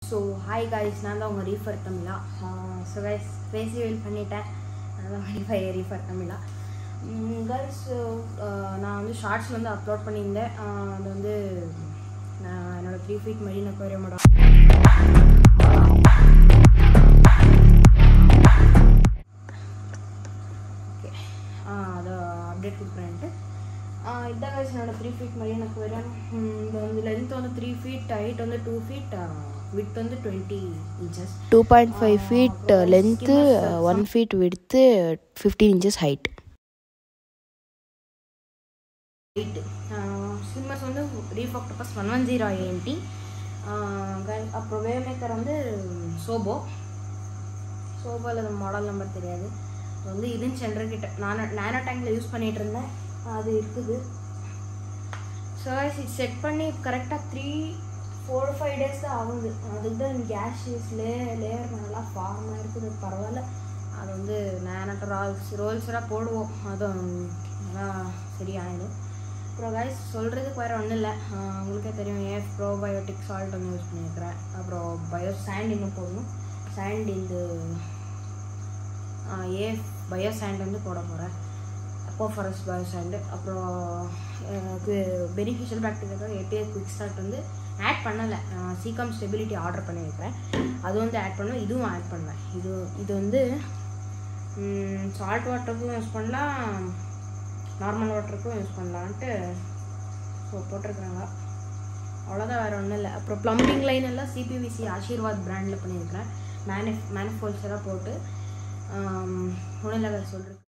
so hi guys நான் தான் உங்கள் ரீஃபர் தமிழா ஸோ கைஸ் பேசி வெயில் பண்ணிட்டேன் நான் தான் வெரிஃபை ரீஃபர் தமிழா கேர்ள்ஸ் நான் வந்து ஷார்ட்ஸ் வந்து அப்லோட் பண்ணியிருந்தேன் ஆஹ் அது வந்து நான் என்னோடய த்ரீ ஃபீட் மரீன் அக்வாரியமோட ஓகே அதை அப்டேட் கொடுக்குறேன்ட்டு இதான் guys என்னோட த்ரீ ஃபீட் மரீன் அக்வாரியம் இது வந்து லென்த் வந்து த்ரீ ஃபீட் ஹைட் வந்து டூ ஃபீட் வித் வந்து twenty inches two point five feet length one feet விடுத்து fifteen inches height eight swimmers வந்து reef octopus one one zero ஏஎன்டி அப்புறம் வேவ் மேக்கர் வந்து சோபோ சோபோவில் அது மாடல் நம்பர் தெரியாது அது வந்து இதுன்னு சென்டர்கிட்ட நான் நேனோ டேங்கில் யூஸ் பண்ணிகிட்டு இருந்தேன் அது இருக்குது ஸோ செட் பண்ணி கரெக்டாக த்ரீ ஃபோர் ஃபைவ் டேஸ் தான் ஆகுது அதுக்கு தான் கேஷஸ் லே லேயர் நல்லா ஃபார்மாக இருக்குது பரவாயில்ல அது வந்து நேனட்ட ரோல்ஸ் ரோல்ஸ்லாம் போடுவோம் அதுவும் நல்லா சரியாயிடும் அப்புறம் கைஸ் சொல்கிறதுக்கு வேறு ஒன்றும் இல்லை உங்களுக்கே தெரியும் ஏஃப் ப்ரோபயோட்டிக் சால்ட் வந்து யூஸ் பண்ணியிருக்கிறேன் அப்புறம் பயோ சாண்ட் இன்னும் போடணும் சாண்ட் இந்த ஏஃப் பயோ சாண்ட் வந்து போட போகிறேன் அப்போஃபரஸ் பயோ சாண்டு அப்புறம் beneficial bacteria API quick start வந்து ஆட் பண்ணலை சீக்கம் ஸ்டெபிலிட்டி ஆர்டர் பண்ணி வைக்கிறேன் அது வந்து ஆட் பண்ணுவேன் இதுவும் ஆட் பண்ணுவேன் இது இது வந்து சால்ட் வாட்டருக்கும் யூஸ் பண்ணலாம் நார்மல் வாட்டருக்கும் யூஸ் பண்ணலான்ட்டு ஸோ போட்டிருக்குறாங்க அவ்வளோதான் வேறு ஒன்றும் இல்லை அப்புறம் ப்ளம்பிங் லைன் எல்லாம் சிபிவிசி ஆசீர்வாத் பிராண்டில் பண்ணியிருக்கிறேன் மேனி மேனிஃபோல்ஸ் எல்லாம் போட்டு ஒன்றும் இல்லை சொல்கிறேன்